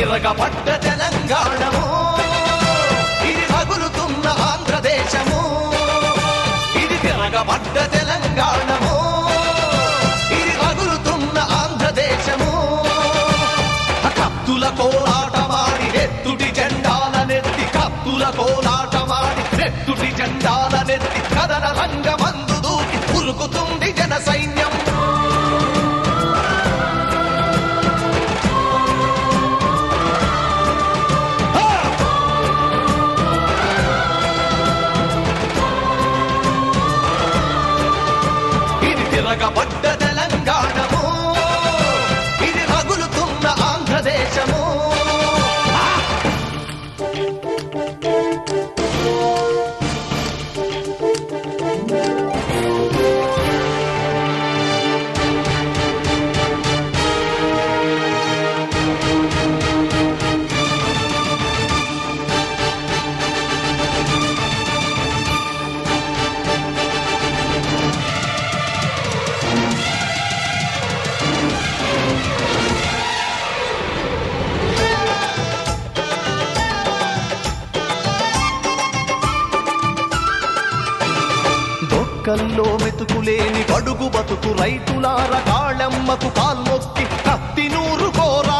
తిరగబడ్డ తెలంగాణము ఇది రగులుతున్న ఆంధ్రదేశము ఇది తిరగబడ్డ తెలంగాణము ఇది రగులుతున్న ఆంధ్రదేశము కత్తుల కోలాటమాడి నెత్తుటి జెండాలనెత్తి కత్తుల కోలాటమాడి నెత్తుటి జెండాలనెత్తి కదన రంగమందు దూకి ఉరుకుతుంది జన సైన్యం ఇది తిరగబడ్డ తెలంగాణము ఇది రగులుతున్న ఆంధ్రదేశము ఆ! దొక్కల్లో మెతుకులేని బడుగు బతుకు రైతులార కాళమ్మకు కాల్మొక్కి కత్తి నూరు కోరా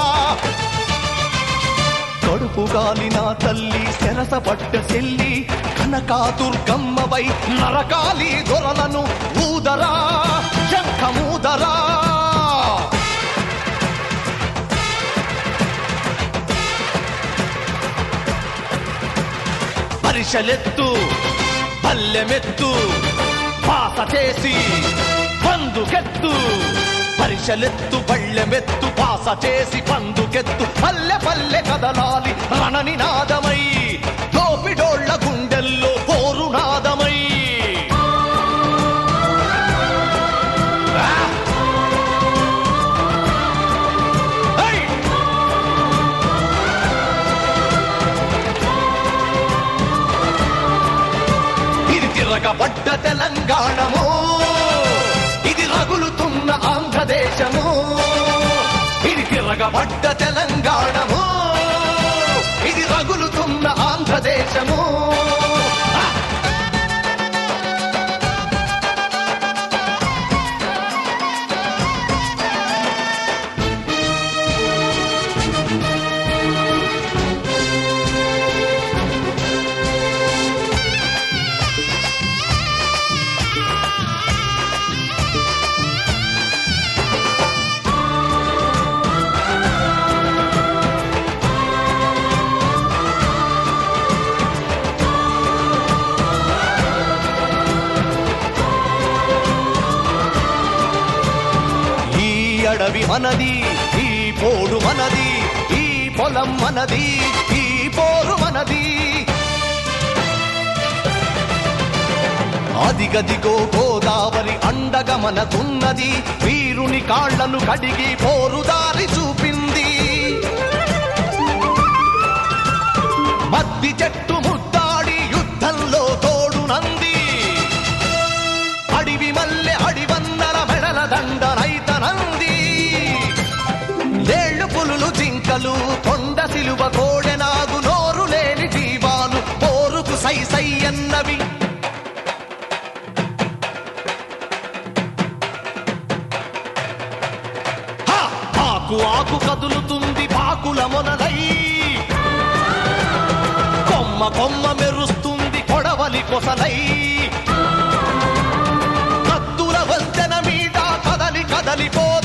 కడుపు గాలిన తల్లి సెరస పట్ట చెల్లి కనకాదుర్గమ్మవై నరకాలి దొరలను ఊదరా శంఖమూదరా పరిశలెత్తు పల్లెమెత్తు పాత చేసి పందుకెత్తు పరిశలెత్తు పళ్ళెమెత్తు పాస చేసి పందుకెత్తు పల్లె పల్లె కదలాలి రణనినాదమై దోపిడోళ్ల గుండెల్లో పోరునాదమై ఆ! హై! ఇది తిరగబడ్డ తెలంగాణము ఇది రగులుతున్న ఆంధ్రదేశము ఇది తిరగబడ్డ తెలంగాణము ఇది రగులుతున్న ఆంధ్రదేశము ఆ! ఈ అడవి మనది ఈ పోడు మనది ఈ పొలం మనది ఈ పోరు మనది అదిగదిగో గోదావరి అండగ మనకున్నది వీరుని కాళ్లను కడిగి పోరుదారి చూపింది మద్ది చెట్టు ముద్దాడి యుద్ధంలో తోడునంది అడివి మల్లె అడివందల మెడల దండనైతనంది లేళ్లు పులులు జింకలు కొండ సిలువ కోడెనాగు నోరు లేని జీవాలు పోరుకు సై సై అన్నవి హా! ఆకు ఆకు కదులుతుంది పాకుల మొనలై కొమ్మ కొమ్మ మెరుస్తుంది కొడవలి కొసలై కత్తుల వంతెన మీద కదలి కదలిపోత